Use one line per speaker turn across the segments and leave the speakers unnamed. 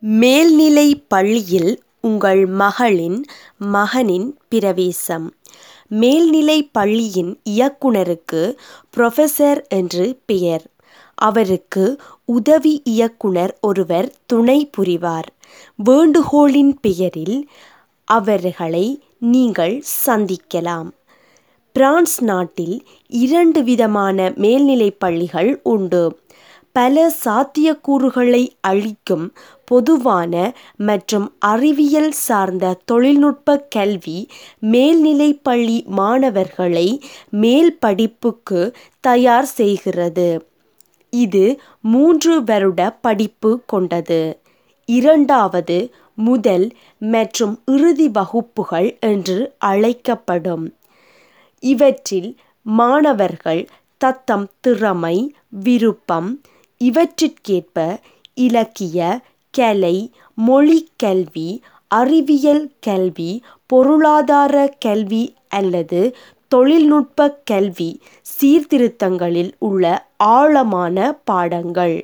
மேல்நிலைப் பள்ளியில் உங்கள் மகளின் மகனின் பிரவேசம் மேல்நிலைப் பள்ளியின் இயக்குனருக்கு புரொபஸர் என்று பெயர். அவருக்கு உதவி இயக்குனர் ஒருவர் துணை புரிவார். வேண்டுகோளின் பெயரில் அவர்களை நீங்கள் சந்திக்கலாம். பிரான்ஸ் நாட்டில் இரண்டு விதமான மேல்நிலைப் பள்ளிகள் உண்டு. பல சாத்தியக்கூறுகளை அளிக்கும் பொதுவான மற்றும் அறிவியல் சார்ந்த தொழில்நுட்ப கல்வி மேல்நிலைப் பள்ளி மாணவர்களை மேல் படிப்புக்கு தயார் செய்கிறது. இது மூன்று வருட படிப்பு கொண்டது. இரண்டாவது முதல் மற்றும் இறுதி வகுப்புகள் என்று அழைக்கப்படும். இவற்றில் மாணவர்கள் தத்தம் திறமை, விருப்பம் இவற்றிற்கேற்ப இலக்கிய, கலை, மொழிக் கல்வி, அறிவியல் கல்வி, பொருளாதார கல்வி அல்லது தொழில்நுட்ப கல்வி சீர்திருத்தங்களில் உள்ள ஆழமான பாடங்கள்.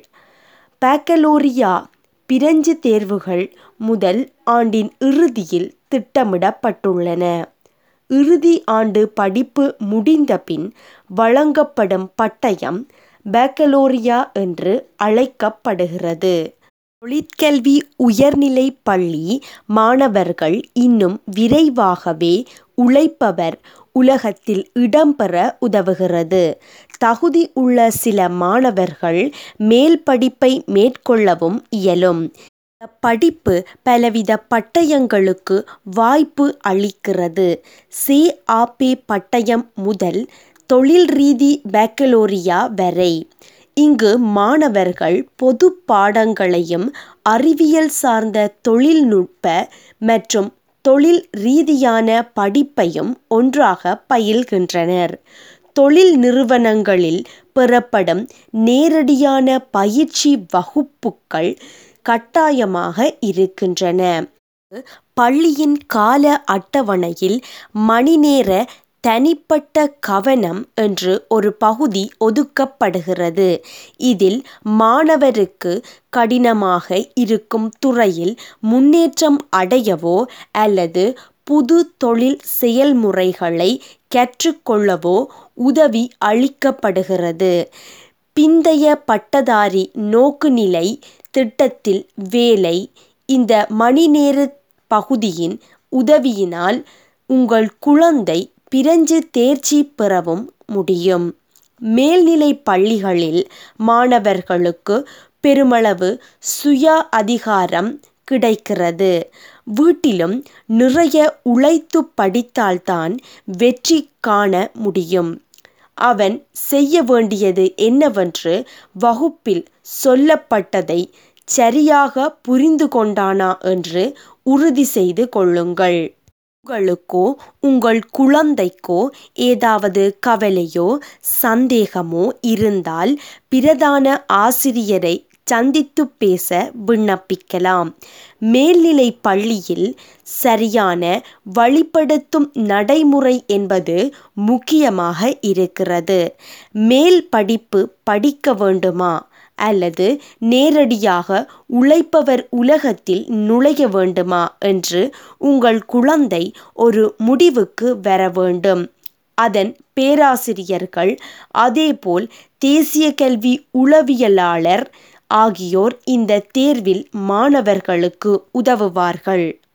பாக்கலோரியா பிரெஞ்சு தேர்வுகள் முதல் ஆண்டின் இறுதியில் திட்டமிடப்பட்டுள்ளன. இறுதி ஆண்டு படிப்பு முடிந்தபின் வழங்கப்படும் பட்டயம் பாக்கலோரியா என்று அழைக்கப்படுகிறது. தொழிற்கல்வி உயர்நிலைப் பள்ளி மாணவர்கள் இன்னும் விரைவாகவே உழைப்பவர் உலகத்தில் இடம்பெற உதவுகிறது. தகுதி உள்ள சில மாணவர்கள் மேல் படிப்பை மேற்கொள்ளவும் இயலும். இந்த படிப்பு பலவித பட்டயங்களுக்கு வாய்ப்பு அளிக்கிறது. சே. ஆ. பே. பட்டயம் முதல் தொழில்ரீதி பாக்கலோரியா வரை. இங்கு மாணவர்கள் பொதுப் பாடங்களையும் அறிவியல் சார்ந்த தொழில்நுட்ப மற்றும் தொழில் ரீதியான படிப்பையும் ஒன்றாகப் பயில்கின்றனர். தொழில் நிறுவனங்களில் பெறப்படும் நேரடியான பயிற்சி வகுப்புக்கள் கட்டாயமாக இருக்கின்றன. இங்கு பள்ளியின் கால அட்டவணையில் மணிநேர தனிப்பட்ட கவனம் என்று ஒரு பகுதி ஒதுக்கப்படுகிறது. இதில் மாணவருக்கு கடினமாக இருக்கும் துறையில் முன்னேற்றம் அடையவோ அல்லது புது தொழில் செயல்முறைகளை கற்றுக் கொள்ளவோ உதவி அளிக்கப்படுகிறது. பிந்தைய பட்டதாரி நோக்குநிலை திட்டத்தில் வேலை இந்த மணிநேரப் பகுதியின் உதவியினால் உங்கள் குழந்தை பிரெஞ்சு தேர்ச்சி பெறவும் முடியும். மேல்நிலைப் பள்ளிகளில் மாணவர்களுக்கு பெருமளவு சுய அதிகாரம் கிடைக்கிறது. வீட்டிலும் நிறைய உழைத்துப் படித்தால்தான் வெற்றி காண முடியும். அவன் செய்ய வேண்டியது என்னவென்று வகுப்பில் சொல்லப்பட்டதை சரியாக புரிந்து கொண்டானா என்று உறுதி செய்து கொள்ளுங்கள். உங்களுக்கோ உங்கள் குழந்தைக்கோ ஏதாவது கவலையோ சந்தேகமோ இருந்தால் பிரதான ஆசிரியரை சந்தித்துப் பேச விண்ணப்பிக்கலாம். மேல்நிலைப் பள்ளியில் சரியான வழிப்படுத்தும் நடைமுறை என்பது முக்கியமாக இருக்கிறது. மேல் படிப்பு படிக்க வேண்டுமா அல்லது நேரடியாக உழைப்பவர் உலகத்தில் நுழைய வேண்டுமா என்று உங்கள் குழந்தை ஒரு முடிவுக்கு வர வேண்டும். அதன் பேராசிரியர்கள் அதேபோல் தேசிய கல்வி உளவியலாளர் ஆகியோர் இந்த தேர்வில் மாணவர்களுக்கு உதவுவார்கள்.